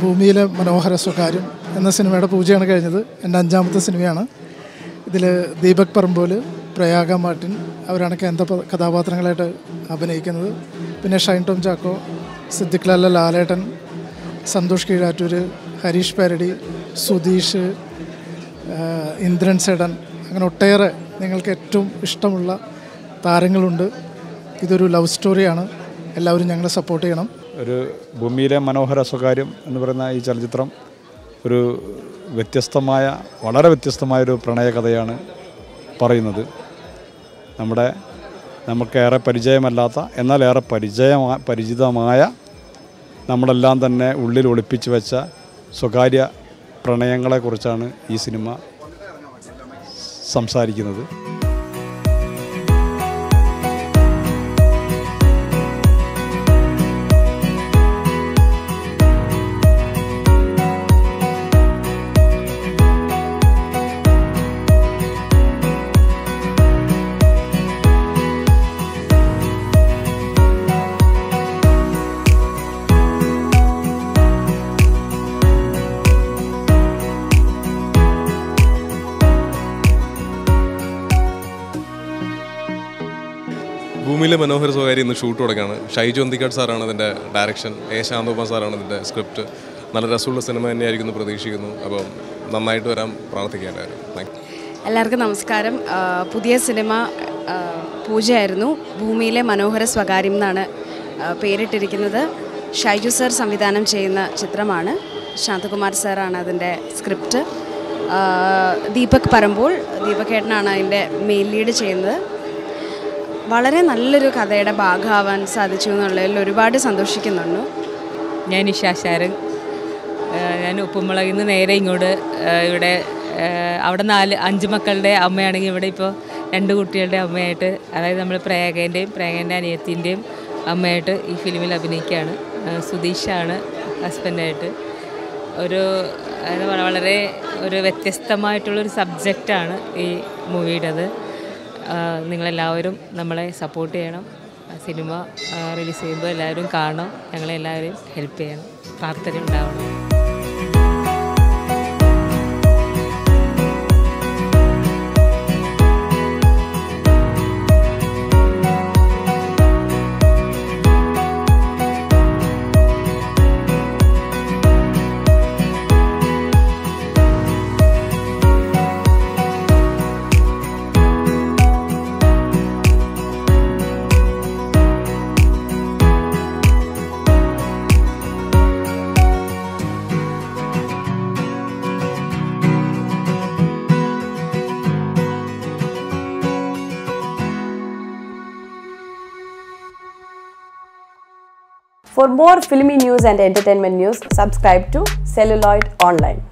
ഭൂമിയിലെ മനോഹര സ്വകാര്യം എന്ന സിനിമയുടെ പൂജയാണ് കഴിഞ്ഞത് എൻ്റെ അഞ്ചാമത്തെ സിനിമയാണ് ഇതിൽ ദീപക് പറമ്പോല് പ്രയാഗ മാർട്ടിൻ അവരാണ് കേന്ദ്ര പ- കഥാപാത്രങ്ങളായിട്ട് അഭിനയിക്കുന്നത് പിന്നെ ഷൈൻ ടോം ചാക്കോ സിദ്ദിഖ് ലാല ലാലേട്ടൻ സന്തോഷ് കീഴാറ്റൂർ ഹരീഷ് പാരടി സുധീഷ് ആ, ഇന്ദ്രൻ സേടൻ അങ്ങനെ ഒട്ടേറെ നിങ്ങൾക്ക് ഏറ്റവും ഇഷ്ടമുള്ള താരങ്ങളുണ്ട് ഇതൊരു ലവ് സ്റ്റോറിയാണ് എല്ലാവരും ഞങ്ങളെ സപ്പോർട്ട് ചെയ്യണം ഒരു ഭൂമിയിലെ മനോഹര സ്വകാര്യം എന്ന് പറയുന്ന ഈ ചലച്ചിത്രം ഒരു വ്യത്യസ്തമായ വളരെ വ്യത്യസ്തമായൊരു പ്രണയകഥയാണ് പറയുന്നത് നമ്മുടെ നമുക്കേറെ പരിചയമല്ലാത്ത എന്നാൽ ഏറെ പരിചയമാ പരിചിതമായ നമ്മളെല്ലാം തന്നെ ഉള്ളിൽ ഒളിപ്പിച്ച് വെച്ച സ്വകാര്യ പ്രണയങ്ങളെക്കുറിച്ചാണ് ഈ സിനിമ സംസാരിക്കുന്നത് ഭൂമിയിലെ മനോഹര സ്വകാര്യം ഇന്ന് ഷൂട്ട് തുടങ്ങുകയാണ് ഷൈജു അന്തിക്കാട് സാറാണ് ഇതിൻ്റെ ഡയറക്ഷൻ എ ശാന്തകുമാർ സാറാണ് ഇതിൻ്റെ സ്ക്രിപ്റ്റ് നല്ല രസമുള്ള സിനിമ തന്നെയായിരിക്കും എന്ന് പ്രതീക്ഷിക്കുന്നു അപ്പം നന്നായിട്ട് വരാൻ പ്രാർത്ഥിക്കേണ്ടായിരുന്നു താങ്ക് യു എല്ലാവർക്കും നമസ്കാരം ആ, പുതിയ സിനിമ ആ, പൂജയായിരുന്നു ഭൂമിയിലെ മനോഹര സ്വകാര്യം എന്നാണ് ആ, പേരിട്ടിരിക്കുന്നത് ഷൈജു സർ സംവിധാനം ചെയ്യുന്ന ചിത്രമാണ് ശാന്തകുമാർ സാറാണ് അതിൻ്റെ സ്ക്രിപ്റ്റ് ആ, ദീപക് പറമ്പോൾ ദീപക് ഏട്ടനാണ് അതിൻ്റെ മെയിൻ ലീഡ് ചെയ്യുന്നത് വളരെ നല്ലൊരു കഥയുടെ ഭാഗമാവാൻ സാധിച്ചു എന്നുള്ളതിൽ ഒരുപാട് സന്തോഷിക്കുന്നുണ്ട് ഞാൻ ഇഷ ശാരൻ ഏഹ് ഞാൻ ഉപ്പുമുളകിൽ നിന്ന് നേരെ ഇങ്ങോട്ട് ഏഹ് ഇവിടെ ഏഹ് അവിടെ നാല് അഞ്ച് മക്കളുടെ അമ്മയാണെങ്കിൽ ഇവിടെ ഇപ്പോൾ രണ്ട് കുട്ടികളുടെ അമ്മയായിട്ട് അതായത് നമ്മൾ പ്രയാഗേൻ്റെയും പ്രയാഗേൻ്റെ അനിയത്തിൻ്റെയും അമ്മയായിട്ട് ഈ ഫിലിമിൽ അഭിനയിക്കുകയാണ് ഏഹ് സുധീഷാണ് ഹസ്ബൻഡായിട്ട് ഒരു അത് വള- വളരെ ഒരു വ്യത്യസ്തമായിട്ടുള്ളൊരു സബ്ജക്റ്റാണ് ഈ മൂവിയുടേത് നിങ്ങളെല്ലാവരും നമ്മളെ സപ്പോർട്ട് ചെയ്യണം സിനിമ റിലീസ് ചെയ്യുമ്പോൾ എല്ലാവരും കാണണം ഞങ്ങളെല്ലാവരെയും ഹെൽപ്പ് ചെയ്യണം പ്രാർത്ഥന ഉണ്ടാവണം For more filmy news and entertainment news, subscribe to Celluloid Online.